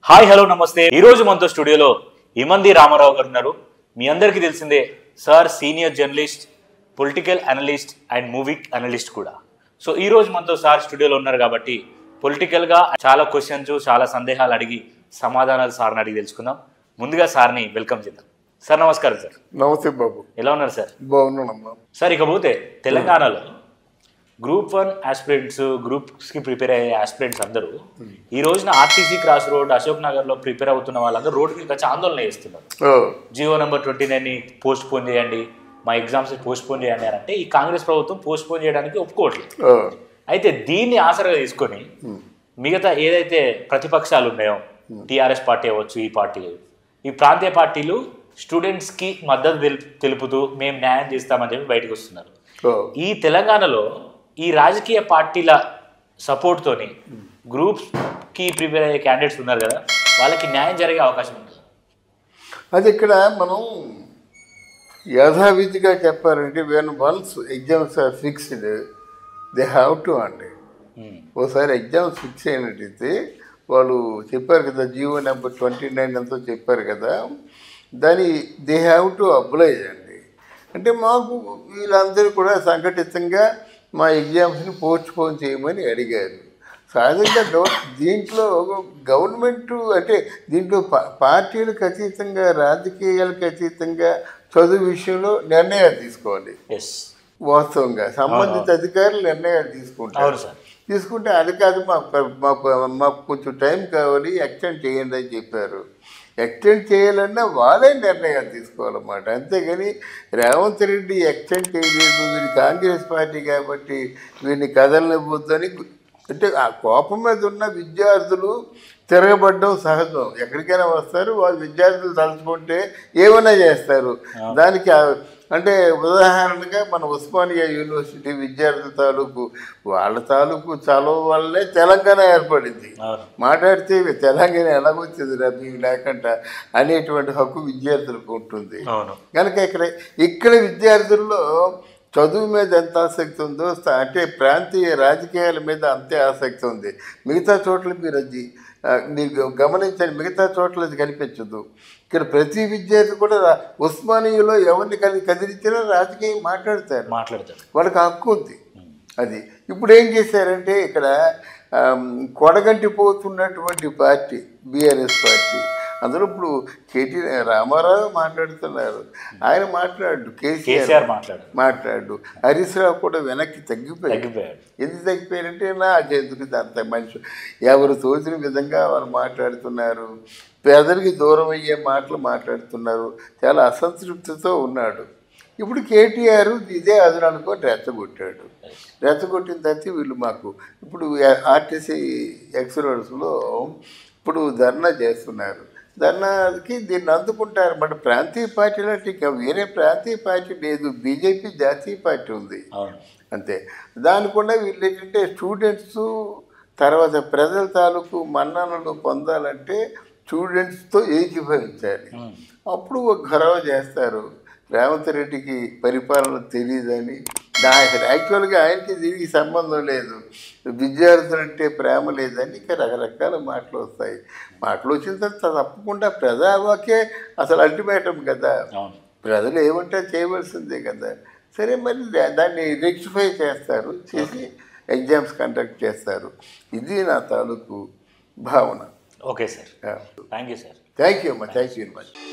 Hi hello నమస్తే ఈ రోజు మనతో స్టూడియోలో ఇమంది రామారావు గారు ఉన్నారు మీ అందరికీ తెలిసిందే sir senior journalist political analyst and movie analyst కూడా సో ఈ రోజు మనతో సార్ స్టూడియోలో ఉన్నారు కాబట్టి పొలిటికల్గా చాలా క్వశ్చన్స్ చాలా సందేహాలు అడిగి సమాధానాలు సార్ని అడిగి తెలుసుకుందాం ముందుగా సార్ని వెల్కమ్ చేద్దాం సార్ నమస్కారం సార్ నమస్తే బాబు ఎలా ఉన్నారు సార్ బాగున్నానమ్మా సార్ ఇకపోతే తెలంగాణలో గ్రూప్ వన్ ఆస్పిరెంట్స్ గ్రూప్స్కి ప్రిపేర్ అయ్యే ఆస్పిరెంట్స్ అందరూ ఈ రోజున ఆర్టీసీ క్రాస్ రోడ్ అశోక్ నగర్లో ప్రిపేర్ అవుతున్న వాళ్ళందరూ రోడ్డు మీద వచ్చి ఆందోళన చేస్తున్నారు ఓ, జియో నెంబర్ ట్వంటీ నైన్ని పోస్ట్ పోన్ చేయండి మా ఎగ్జామ్స్ పోస్ట్ పోన్ చేయండి అని అంటే ఈ కాంగ్రెస్ ప్రభుత్వం పోస్ట్ పోన్ చేయడానికి ఒప్పుకోవట్లేదు ఓ, అయితే దీన్ని ఆసరగా తీసుకొని మిగతా ఏదైతే ప్రతిపక్షాలు ఉన్నాయో టీఆర్ఎస్ పార్టీ అవ్వచ్చు ఈ పార్టీ ఈ ప్రాంతీయ పార్టీలు స్టూడెంట్స్కి మద్దతు తెలు తెలుపుతూ మేము న్యాయం చేస్తామని చెప్పి బయటకు వస్తున్నారు ఓ. ఈ తెలంగాణలో ఈ రాజకీయ పార్టీల సపోర్ట్తోని గ్రూప్స్కి ప్రిపేర్ అయ్యే క్యాండిడేట్స్ ఉన్నారు కదా వాళ్ళకి న్యాయం జరిగే అవకాశం ఉంటుంది అది ఇక్కడ మనం యథావిధిగా చెప్పాలంటే when once exams are fixed they have to అండి ఓసారి ఎగ్జామ్స్ ఫిక్స్ అయినట్టయితే వాళ్ళు చెప్పారు కదా జియో నెంబర్ ట్వంటీ నైన్ ఎంతో చెప్పారు కదా దాని దే హ్యావ్ టు అప్లై అండి అంటే మాకు వీళ్ళందరూ కూడా సంఘటితంగా మా ఎగ్జామ్స్ని పోస్ట్ పోన్ చేయమని అడిగారు సహజంగా గవ- దీంట్లో గవర్నమెంట్ అంటే దీంట్లో పా- పార్టీలకు అతీతంగా రాజకీయాలకు అతీతంగా చదువు విషయంలో నిర్ణయాలు తీసుకోవాలి ఎస్ వాస్తవంగా సంబంధిత అధికారులు నిర్ణయాలు తీసుకుంటారు అవును సార్ తీసుకుంటే అది కాదు మాకు మాకు మాకు కొంచెం టైం కావాలి ఎక్స్టెండ్ చేయండి అని చెప్పారు ఎక్స్టెండ్ చేయాలన్నా వాళ్ళే నిర్ణయాలు తీసుకోవాలన్నమాట అంతేగాని రేవంత్ రెడ్డి ఎక్స్టెండ్ చేయలేదు వీళ్ళు కాంగ్రెస్ పార్టీ కాబట్టి వీడిని కదలనివ్వద్దని అంటే ఆ కోపం మీద ఉన్న విద్యార్థులు తిరగబడడం సహజం ఎక్కడికైనా వస్తారు వాళ్ళు విద్యార్థులు తలుచుకుంటే ఏమైనా చేస్తారు దానికి ఆ- అంటే ఉదాహరణగా మన ఉస్మానియా యూనివర్సిటీ విద్యార్థుల తాలూకు వాళ్ళ తాలూకు చదువు వల్లే తెలంగాణ ఏర్పడింది అవును మాట్లాడితే తెలంగాణ ఎలాగొచ్చింది రా మీకు లేకుండా అనేటువంటి హక్కు విద్యార్థులకు ఉంటుంది అవును కనుక ఇక్కడ ఇక్కడ విద్యార్థుల్లో చదువు మీద ఎంత ఆసక్తి ఉందో స్థ- అంటే ప్రాంతీయ రాజకీయాల మీద అంతే ఆసక్తి ఉంది మిగతా చోట్ల మీరు అది ఆ, మీరు గమనించండి మిగతా చోట్ల అది కనిపించదు ఇక్కడ ప్రతి విద్యార్థి కూడా రా- ఉస్మానియాలో ఎవరిని కది కదిలించినా రాజకీయం మాట్లాడతారు మాట్లాడతారు వాళ్ళకి హక్కు ఉంది అది ఇప్పుడు ఏం చేశారంటే ఇక్కడ ఆమ్, కొడగంటి పోతున్నటువంటి పార్టీ బీఆర్ఎస్ పార్టీ అందులో ఇప్పుడు కేటీ రామారావు మాట్లాడుతున్నారు ఆయన మాట్లాడు కేసీఆర్ కేసీఆర్ మాట్లాడు మాట్లాడు హరీష్ రావు కూడా వెనక్కి తగ్గిపోయాడు తగ్గిపోయాడు ఎందుకు తగ్గిపోయారంటే నాకెందుకు ఇది అంత మనిషి ఎవరు తోచిన విధంగా వారు మాట్లాడుతున్నారు పేదలకి దూరం అయ్యే మాటలు మాట్లాడుతున్నారు చాలా అసంతృప్తితో ఉన్నాడు ఇప్పుడు కేటీఆర్ ఇదే అదును అనుకొని రెచ్చగొట్టాడు రెచ్చగొట్టిన తర్వాత వీళ్ళు మాకు ఇప్పుడు ఆర్టీసీ ఎక్స్రోడ్స్లో ఇప్పుడు ధర్నా చేస్తున్నారు ధర్నాకి దీన్ని అందుకుంటారు మన ప్రాంతీయ పార్టీలో ఇంకా వేరే ప్రాంతీయ పార్టీ లేదు బీజేపీ జాతీయ పార్టీ ఉంది అవును అంతే దానికుండా వీళ్ళు ఏంటంటే స్టూడెంట్స్ తర్వాత ప్రజల తాలూకు మన్ననలు పొందాలంటే స్టూడెంట్స్తో ఏకీభవించాలి అప్పుడు ఒక గొడవ చేస్తారు రేవంత్ రెడ్డికి పరిపాలన తెలియదని దా యాక్చువల్గా ఆయనకి దీనికి సంబంధం లేదు విద్యార్థులంటే ప్రేమ లేదని ఇక రకరకాల మాటలు వస్తాయి మాటలు వచ్చిన తర్వాత తప్పకుండా ప్రజావాకే అసలు అల్టిమేటం కదా అవును ప్రజలు ఏమంటే చేయవలసిందే కదా సరే మరి దా- దాన్ని రెక్టిఫై చేస్తారు చేసి ఎగ్జామ్స్ కండక్ట్ చేస్తారు ఇది నా తాలూకు భావన okay sir thank you sir thank you అమ్మా థ్యాంక్ యూ వెరీ మచ్